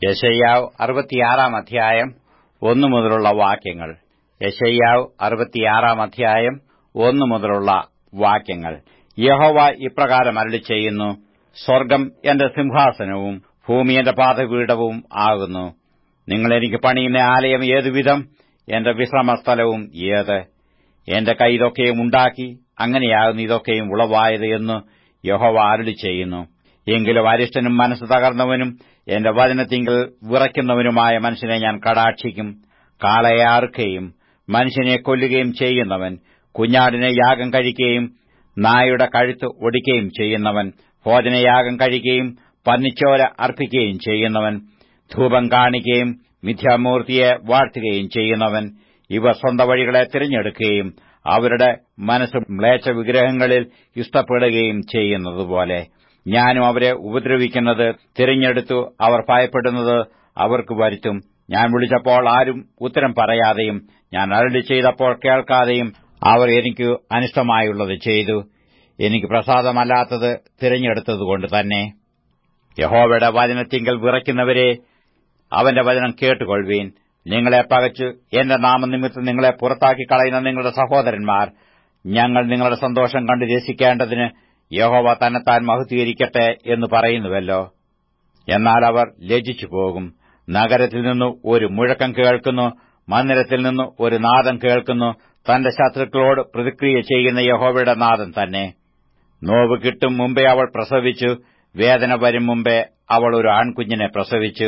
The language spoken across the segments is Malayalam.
യശയ്യാവ് അറുപത്തിയാറാം അധ്യായം ഒന്നു മുതലുള്ള വാക്യങ്ങൾ യശയ്യാവ് അറുപത്തിയാറാം അധ്യായം ഒന്നു മുതലുള്ള വാക്യങ്ങൾ യഹോവ ഇപ്രകാരം അരളി ചെയ്യുന്നു സ്വർഗം എന്റെ സിംഹാസനവും ഭൂമി എന്റെ പാതപീഠവും ആകുന്നു നിങ്ങൾ എനിക്ക് പണിയുന്ന ആലയം ഏതുവിധം എന്റെ വിശ്രമസ്ഥലവും ഏത് എന്റെ കൈ ഇതൊക്കെയും ഉണ്ടാക്കി അങ്ങനെയാകുന്നു ഇതൊക്കെയും ഉളവായത് എന്ന് യഹോവ അരളി ചെയ്യുന്നു എങ്കിലും അരിഷ്ടനും മനസ്സ് തകർന്നവനും എന്റെ വചനത്തിങ്കിൽ വിറയ്ക്കുന്നവനുമായ മനുഷ്യനെ ഞാൻ കടാക്ഷിക്കും കാളയെ അറുക്കുകയും മനുഷ്യനെ കൊല്ലുകയും ചെയ്യുന്നവൻ കുഞ്ഞാടിനെ യാഗം കഴിക്കുകയും നായുടെ കഴുത്ത് ഒടിക്കുകയും ചെയ്യുന്നവൻ ഭോജനയാഗം കഴിക്കുകയും പന്നിച്ചോര അർപ്പിക്കുകയും ചെയ്യുന്നവൻ ധൂപം കാണിക്കുകയും മിഥ്യാമൂർത്തിയെ വാഴ്ത്തുകയും ചെയ്യുന്നവൻ ഇവർ സ്വന്ത വഴികളെ തിരഞ്ഞെടുക്കുകയും അവരുടെ മനസ്സ് മ്ലേച്ഛ വിഗ്രഹങ്ങളിൽ ഇഷ്ടപ്പെടുകയും ചെയ്യുന്നതുപോലെ ഞാനും അവരെ ഉപദ്രവിക്കുന്നത് തിരഞ്ഞെടുത്തു അവർ ഭയപ്പെടുന്നത് അവർക്ക് വരുത്തും ഞാൻ വിളിച്ചപ്പോൾ ആരും ഉത്തരം പറയാതെയും ഞാൻ അരളി ചെയ്തപ്പോൾ കേൾക്കാതെയും അവർ എനിക്ക് അനിഷ്ടമായുള്ളത് ചെയ്തു എനിക്ക് പ്രസാദമല്ലാത്തത് തിരഞ്ഞെടുത്തതുകൊണ്ട് തന്നെ യഹോവയുടെ വചനത്തിങ്കൽ വിറയ്ക്കുന്നവരെ അവന്റെ വചനം കേട്ടുകൊള്ളുവീൻ നിങ്ങളെ പകച്ചു എന്റെ നാമനിമിത്തം നിങ്ങളെ പുറത്താക്കി കളയുന്ന നിങ്ങളുടെ സഹോദരന്മാർ ഞങ്ങൾ നിങ്ങളുടെ സന്തോഷം കണ്ടു രസിക്കേണ്ടതിന് യഹോവ തന്നെത്താൻ മഹത്വീകരിക്കട്ടെ എന്ന് പറയുന്നുവല്ലോ എന്നാൽ അവർ ലജിച്ചു പോകും നഗരത്തിൽ നിന്ന് ഒരു മുഴക്കം കേൾക്കുന്നു മന്ദിരത്തിൽ നിന്ന് ഒരു നാദം കേൾക്കുന്നു തന്റെ ശത്രുക്കളോട് പ്രതിക്രിയ ചെയ്യുന്ന യഹോവയുടെ നാദം തന്നെ നോവ് കിട്ടും മുമ്പേ അവൾ പ്രസവിച്ചു വേദന വരും മുമ്പേ അവൾ ഒരു ആൺകുഞ്ഞിനെ പ്രസവിച്ചു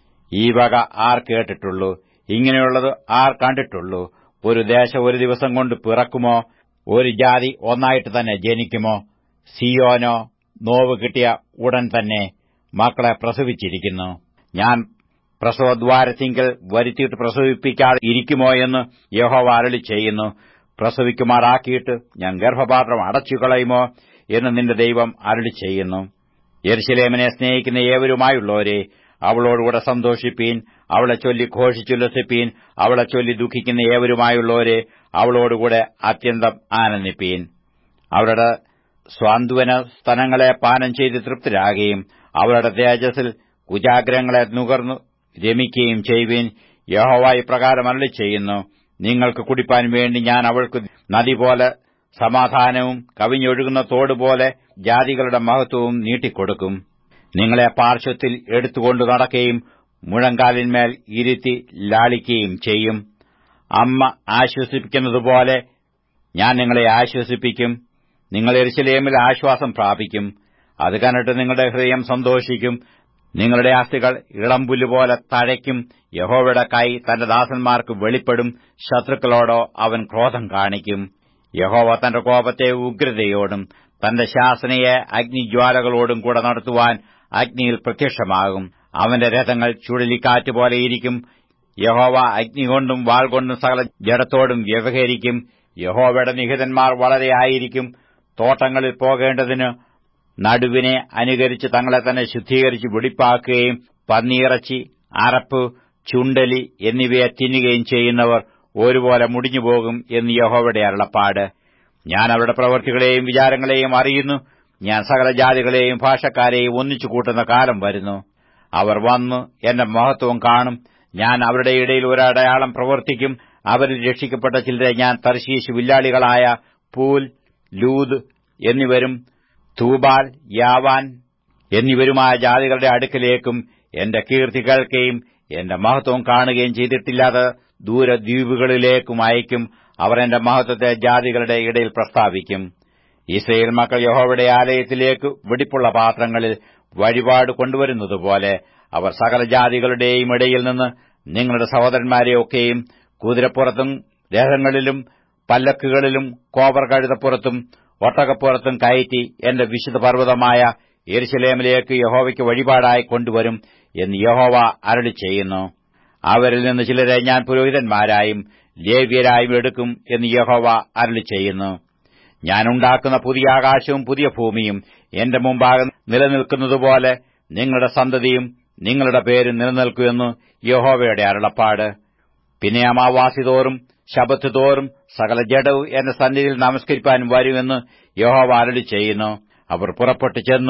ഈ വക ആർ കേട്ടിട്ടുള്ളൂ ഇങ്ങനെയുള്ളത് ആർ കണ്ടിട്ടുള്ളൂ ഒരു ദേശം ഒരു ദിവസം കൊണ്ട് പിറക്കുമോ ഒരു ജാതി ഒന്നായിട്ട് തന്നെ ജനിക്കുമോ സിയോനോ നോവ് കിട്ടിയ ഉടൻ തന്നെ മക്കളെ പ്രസവിച്ചിരിക്കുന്നു ഞാൻ പ്രസവദ്വാരത്തിങ്കൽ വരുത്തിയിട്ട് പ്രസവിപ്പിക്കാതെ ഇരിക്കുമോ എന്ന് യഹോവ അരളി ചെയ്യുന്നു പ്രസവിക്കുമാറാക്കിയിട്ട് ഞാൻ ഗർഭപാത്രം അടച്ചുകളയുമോ എന്ന് നിന്റെ ദൈവം അരളി ചെയ്യുന്നു യെരുശലേമിനെ സ്നേഹിക്കുന്ന ഏവരുമായുള്ളവരെ അവളോടുകൂടെ സന്തോഷിപ്പീൻ അവളെ ചൊല്ലി ഘോഷിച്ചുല്ലസിപ്പീൻ അവളെ ചൊല്ലി ദുഃഖിക്കുന്ന ഏവരുമായുള്ളവരെ അവളോടുകൂടെ അത്യന്തം ആനന്ദിപ്പീൻ അവരുടെ സ്വാന്ത്വന സ്തനങ്ങളെ പാനം ചെയ്ത് തൃപ്തരാകുകയും അവരുടെ തേജസ്സിൽ കുജാഗ്രങ്ങളെ നുകർന്നു രമിക്കുകയും ചെയ്യുവീൻ യഹോവ ഇപ്രകാരം അരളി ചെയ്യുന്നു നിങ്ങൾക്ക് കുടിപ്പാൻ വേണ്ടി ഞാൻ അവൾക്ക് നദി പോലെ സമാധാനവും കവിഞ്ഞൊഴുകുന്ന തോടുപോലെ ജാതികളുടെ മഹത്വവും നീട്ടിക്കൊടുക്കും നിങ്ങളെ പാർശ്വത്തിൽ എടുത്തുകൊണ്ട് നടക്കുകയും മുഴങ്കാലിന്മേൽ ഇരുത്തി ലാളിക്കുകയും ചെയ്യും അമ്മ ആശ്വസിപ്പിക്കുന്നതുപോലെ ഞാൻ നിങ്ങളെ ആശ്വസിപ്പിക്കും നിങ്ങൾ എരിശിലേമിൽ ആശ്വാസം പ്രാപിക്കും അത് കണ്ടിട്ട് നിങ്ങളുടെ ഹൃദയം സന്തോഷിക്കും നിങ്ങളുടെ അസ്ഥികൾ ഇളംപുല്ലുപോലെ തഴയ്ക്കും യഹോവയുടെ കൈ തന്റെ ദാസന്മാർക്ക് വെളിപ്പെടും ശത്രുക്കളോടോ അവൻ ക്രോധം കാണിക്കും യഹോവ തന്റെ കോപത്തെ ഉഗ്രതയോടും തന്റെ ശാസനയെ അഗ്നിജ്വാലകളോടും കൂടെ നടത്തുവാൻ അഗ്നിയിൽ പ്രത്യക്ഷമാകും അവന്റെ രഥങ്ങൾ ചുഴലിക്കാറ്റ് പോലെയിരിക്കും യഹോവ അഗ്നി കൊണ്ടും വാൾ കൊണ്ടും സകല ജഡത്തോടും വ്യവഹരിക്കും യഹോവയുടെ നിഹിതന്മാർ വളരെ ആയിരിക്കും തോട്ടങ്ങളിൽ പോകേണ്ടതിന് നടുവിനെ അനുകരിച്ച് തങ്ങളെ തന്നെ ശുദ്ധീകരിച്ച് വെടിപ്പാക്കുകയും പന്നിയിറച്ചി അറപ്പ് ചുണ്ടലി എന്നിവയെ തിന്നുകയും ചെയ്യുന്നവർ ഒരുപോലെ മുടിഞ്ഞുപോകും എന്ന് യഹോവയുടെ അരുളപ്പാട് ഞാൻ അവരുടെ പ്രവൃത്തികളെയും വിചാരങ്ങളെയും അറിയുന്നു ഞാൻ സകല ജാതികളെയും ഭാഷക്കാരെയും ഒന്നിച്ചു കൂട്ടുന്ന കാലം വരുന്നു അവർ വന്നു എന്റെ മഹത്വം കാണും ഞാൻ അവരുടെ ഇടയിൽ ഒരടയാളം പ്രവർത്തിക്കും അവരിൽ രക്ഷിക്കപ്പെട്ട ചിലരെ ഞാൻ തർശീശ് വില്ലാളികളായ പൂൽ ലൂദ് എന്നിവരും തൂബാൽ യാവാൻ എന്നിവരുമായ ജാതികളുടെ അടുക്കലേക്കും എന്റെ കീർത്തി കേൾക്കുകയും എന്റെ മഹത്വം കാണുകയും ചെയ്തിട്ടില്ലാത്ത ദൂരദ്വീപുകളിലേക്കും അയക്കും അവർ എന്റെ മഹത്വത്തെ ജാതികളുടെ ഇടയിൽ പ്രസ്താവിക്കും ഇസ്രയേൽ മക്കൾ യഹോവയുടെ ആലയത്തിലേക്ക് വെടിപ്പുള്ള പാത്രങ്ങളിൽ വഴിപാട് കൊണ്ടുവരുന്നതുപോലെ അവർ സകല ജാതികളുടെയും ഇടയിൽ നിന്ന് നിങ്ങളുടെ സഹോദരന്മാരെയൊക്കെയും കുതിരപ്പുറത്തും രഥങ്ങളിലും പല്ലക്കുകളിലും കോവർ കഴുതപ്പുറത്തും ഒട്ടകപ്പുറത്തും കയറ്റി എന്റെ വിശുദ്ധ പർവ്വതമായ എരിശലേമിലേക്ക് യഹോവയ്ക്ക് വഴിപാടായി കൊണ്ടുവരും എന്ന് യഹോവ അരളി ചെയ്യുന്നു അവരിൽ നിന്ന് ചിലരെ ഞാൻ പുരോഹിതന്മാരായും ലേവ്യരായും എടുക്കും എന്ന് യഹോവ അരളി ചെയ്യുന്നു ഞാനുണ്ടാക്കുന്ന പുതിയ ആകാശവും പുതിയ ഭൂമിയും എന്റെ മുമ്പാകെ നിലനിൽക്കുന്നതുപോലെ നിങ്ങളുടെ സന്തതിയും നിങ്ങളുടെ പേര് നിലനിൽക്കുമെന്ന് യഹോവയുടെ അരുളപ്പാട് പിന്നെ അമാവാസി തോറും ശബത്ത് തോറും സകല ജഡവും എന്റെ സന്നിധിയിൽ നമസ്കരിപ്പാൻ വരുമെന്ന് യഹോവ അരളി ചെയ്യുന്നു അവർ പുറപ്പെട്ടു ചെന്നു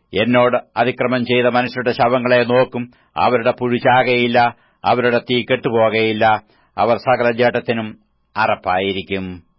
എന്നോട് അതിക്രമം ചെയ്ത മനുഷ്യരുടെ ശവങ്ങളെ നോക്കും അവരുടെ പുഴു ചാകയില്ല അവരുടെ തീ കെട്ടുപോകയില്ല അവർ സകല ജഡത്തിനും അറപ്പായിരിക്കും